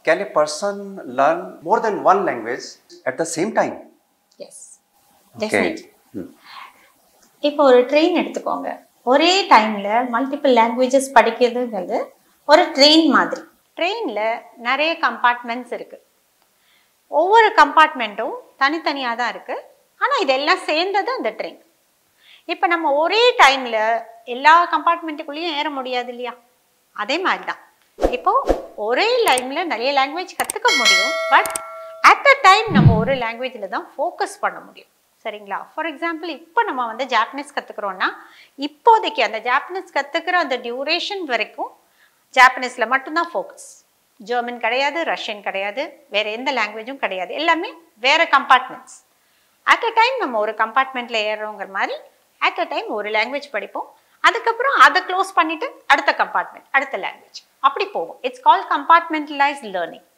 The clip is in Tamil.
can a person learn more than one language at the same time? Yes definitely Hmm. இப்போ ஒரு ட்ரெயின் எடுத்துக்கோங்க ஒரே டைமில் மல்டிபிள் லாங்குவேஜஸ் படிக்கிறதுங்கிறது ஒரு ட்ரெயின் மாதிரி ட்ரெயினில் நிறைய கம்பார்ட்மெண்ட்ஸ் இருக்குது ஒவ்வொரு கம்பார்ட்மெண்ட்டும் தனித்தனியாக தான் இருக்குது ஆனால் இதெல்லாம் சேர்ந்தது அந்த ட்ரெயின் இப்போ நம்ம ஒரே டைமில் எல்லா கம்பார்ட்மெண்ட்டுக்குள்ளேயும் ஏற முடியாது இல்லையா அதே மாதிரி தான் இப்போ ஒரே லைனில் நிறைய லாங்குவேஜ் கற்றுக்க முடியும் பட் அட் அ டைம் நம்ம ஒரு லாங்குவேஜில் தான் ஃபோக்கஸ் பண்ண முடியும் சரிங்களா ஃபார் எக்ஸாம்பிள் இப்போ நம்ம வந்து ஜாப்பனீஸ் கற்றுக்குறோன்னா இப்போதைக்கு அந்த ஜாப்பனீஸ் கற்றுக்கிற அந்த டியூரேஷன் வரைக்கும் ஜாப்பனீஸில் மட்டும்தான் ஃபோக்கஸ் ஜெர்மன் கிடையாது ரஷ்யன் கிடையாது வேற எந்த லாங்குவேஜும் கிடையாது எல்லாமே வேற கம்பார்ட்மெண்ட்ஸ் அட் அ டைம் நம்ம ஒரு கம்பார்ட்மெண்ட்ல ஏறுறோங்கிற மாதிரி அட் அ டைம் ஒரு லாங்குவேஜ் படிப்போம் அதுக்கப்புறம் அதை க்ளோஸ் பண்ணிட்டு அடுத்த கம்பார்ட்மெண்ட் அடுத்த லாங்குவேஜ் அப்படி போகும் இட்ஸ் கால் கம்பார்ட்மெண்டலைஸ் லேர்னிங்